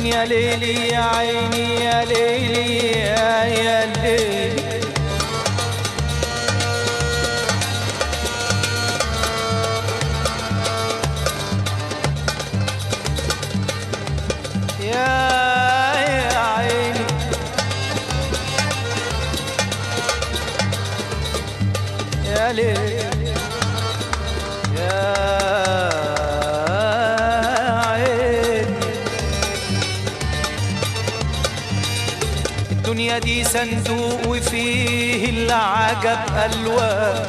يا ليلي يا عيني يا ليلي يا يا ليلي يا يا عيني يا ليل يا عيني الدنيا دي صندوق وفيه العجب ألوان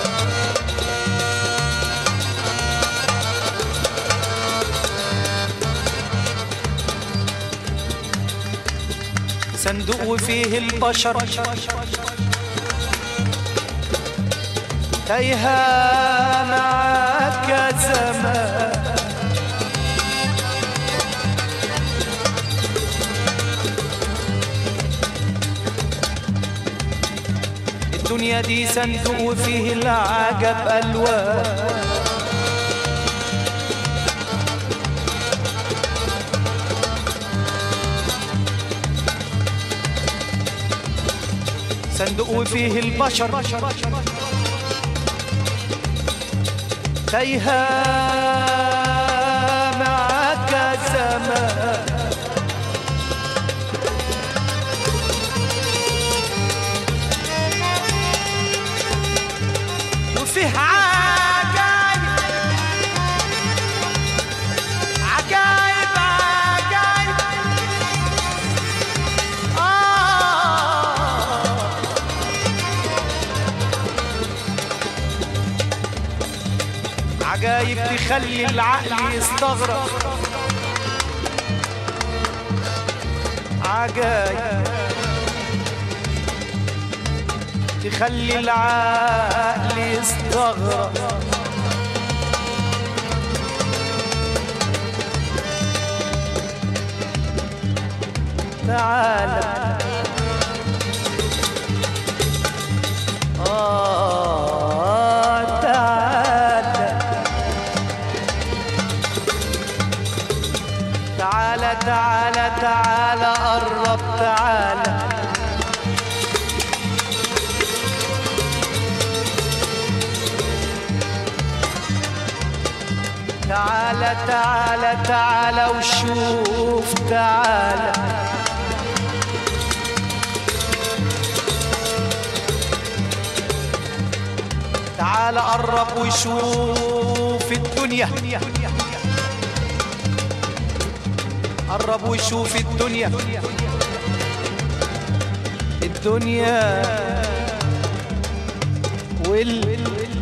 صندوق وفيه البشر تايهة معاك زمان الدنيا دي صندوق وفيه العجب ألوان صندوق وفيه البشر تايهة معاك زمان وفيه عجايب عجايب عجايب آه عجايب تخلي العقل يستغرب عجايب تخلي العقل يستغرب تعالى آه تعالى تعالى تعالى تعالى قرب تعالى تعالى تعالى تعالى وشوف تعالى تعالى قرب وشوف الدنيا قرب وشوف الدنيا الدنيا وال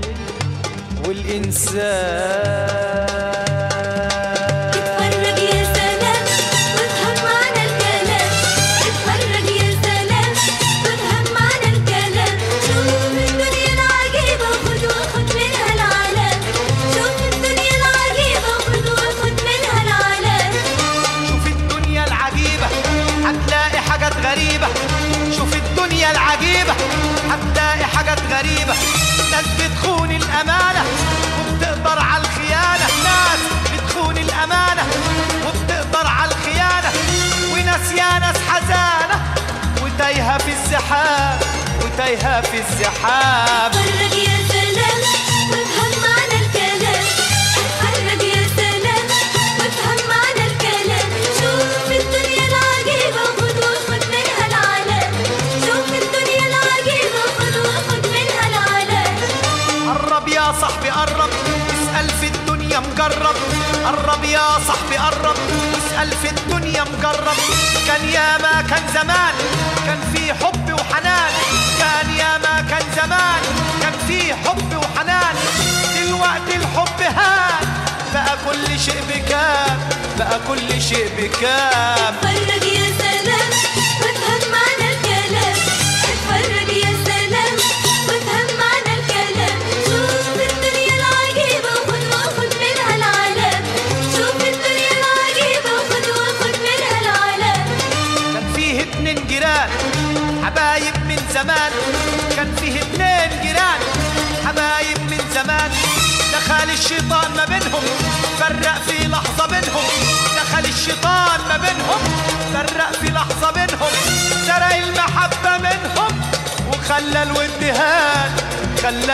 الزحام وتايهة في الزحام اتفرج يا سلام وافهم معنى الكلام اتفرج يا سلام وافهم معنى الكلام شوف الدنيا العجيبة خد وخد منها العالم شوف الدنيا العجيبة خد وخد منها العالم قرب يا صاحبي قرب اسأل في الدنيا مجرب قرب يا صاحبي قرب اسأل في الدنيا مجرب كان يا ما كان زمان كان في حب وحنان كان يا ما كان زمان كان في حب وحنان دلوقتي الحب هان بقى كل شيء بكام بقى كل شيء بكام اتفرج يا سلام وافهم معنى الكلام اتفرج يا سلام وافهم معنى الكلام شوف الدنيا العجيبة وخد وخد منها العالم شوف الدنيا العجيبة وخد وخد منها العالم كان فيه اتنين جيران حبايب من زمان كان فيه اتنين جيران حبايب من زمان دخل الشيطان ما بينهم فرق في لحظة بينهم دخل الشيطان الشيطان ما بينهم فرق في لحظة بينهم سرق المحبة منهم وخلى الودهان خلى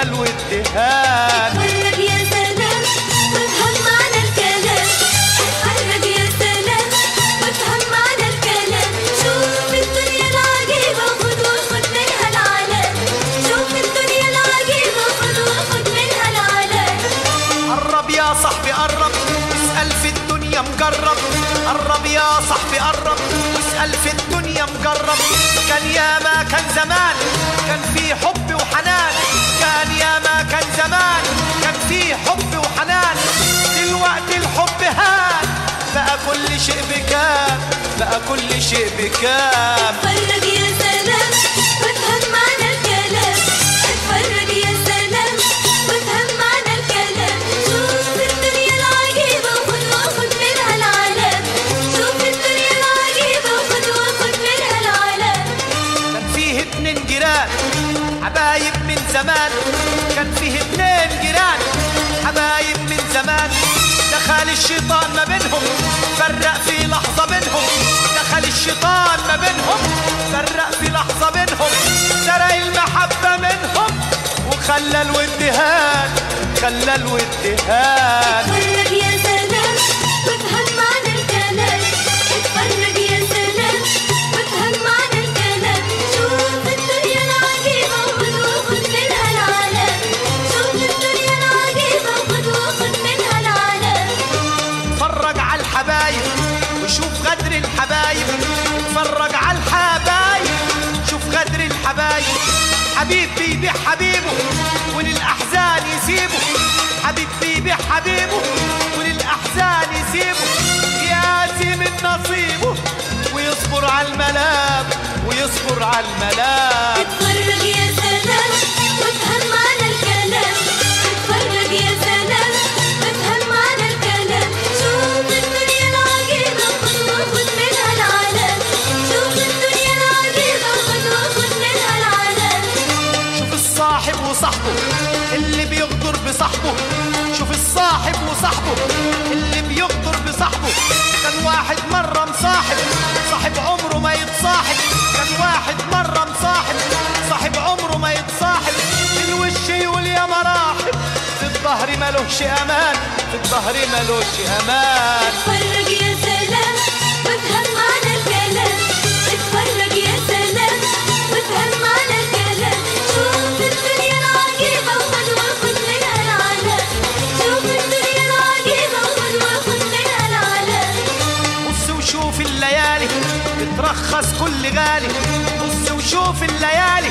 الودهان اتفرج يا سلام وافهم معنى الكلام اتفرج يا سلام وافهم معنى الكلام شوف الدنيا العجيبة وخد وخد منها العالم شوف الدنيا العجيبة وخد وخد منها العالم قرب يا صاحبي قرب اسأل في الدنيا مجرب قرب يا صاحبي قرب واسأل في الدنيا مجرب كان ياما كان زمان كان في حب وحنان كان ياما كان زمان كان في حب وحنان دلوقتي الحب هان بقى كل شيء بكام بقى كل شيء بكام اتفرج يا سلام وافهم معنى الكلام اتفرج يا سلام وافهم معنى الكلام شوف الدنيا العجيبة وخد وخد منها العالم شوف الدنيا العجيبة وخد وخد منها العالم كان فيه اتنين جيران حبايب من زمان كان فيه اتنين جيران حبايب من زمان دخل الشيطان ما بينهم فرق في لحظة بينهم دخل الشيطان ما بينهم فرق في لحظة بينهم سرق المحبة منهم وخلى الودهان خلى الودهان اتفرج يا سلام وافهم معنى الكلام اتفرج يا سلام وافهم معنى الكلام شوف الدنيا العجيبة وخد وخد منها العالم شوف الدنيا العجيبة وخد وخد منها العالم اتفرج على الحبايب وشوف غدر الحبايب اتفرج على الحبايب شوف غدر الحبايب حبيب بيبيع حبيبه وللأحزان يسيبه حبيب بيبيع حبيبه وللأحزان يسيبه ياتي من نصيبه ويصبر على الملام ويصبر على الملام اتفرج يا سلام وافهم معنى الكلام اتفرج يا سلام وافهم معنى الكلام شوف الدنيا العجيبة وخد وخد منها العالم شوف الدنيا العجيبة وخد وخد منها العالم شوف الصاحب وصاحبه اللي بيغدر بصاحبه شوف الصاحب وصاحبه اللي بيغدر بصاحبه كان واحد مرة مصاحب صاحب عمره ما يتصاحب كان واحد مرة مصاحب صاحب عمره ما يتصاحب في الوش يقول يا مراحب في الظهر ملوش امان في الظهر ملوش امان اتفرج يا سلام وافهم معنى الكلام اتفرج يا سلام وافهم معنى الكلام شوف الدنيا العجيبة وخد وخد منها العالم شوف الدنيا العجيبة وخد وخد منها العالم بص وشوف الليالي تترخص كل غالي بص وشوف الليالي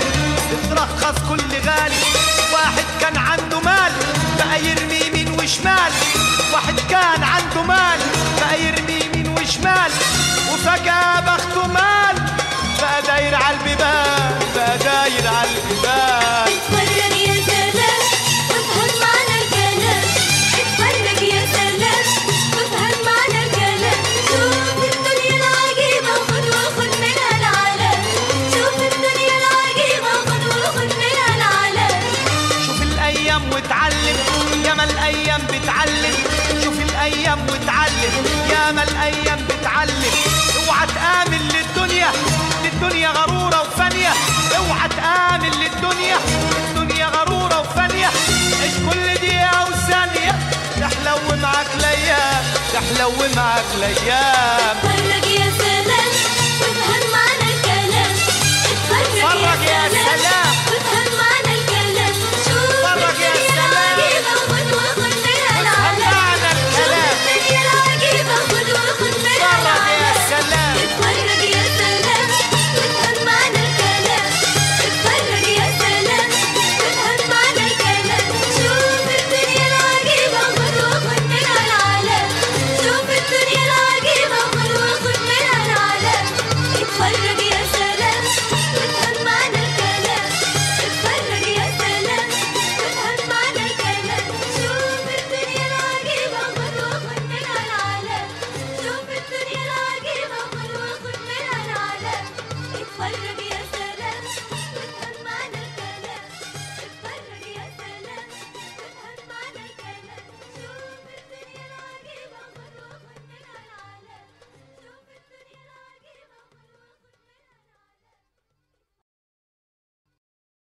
تترخص كل غالي واحد كان عنده مال بقى يرمي يمين وشمال واحد كان عنده مال بقى يرمي يمين وشمال وفجأة بخته مال بقى داير على البيبان بقى داير على البيبان اتفرج يا سلام وافهم معنى الكلام اتفرج يا سلام وافهم معنى الكلام شوف الدنيا العجيبة وخد وخد منها العالم شوف الدنيا العجيبة وخد وخد منها العالم شوف الايام واتعلم ياما الايام بتعلم شوف الايام واتعلم ياما الايام بتعلم اوعى تآمن للدنيا للدنيا غرورة وفانية اوعى تآمن للدنيا الدنيا غرورة وفانية عيش كل دقيقة وثانية تحلو معاك الايام تحلو معاك الايام اتفرج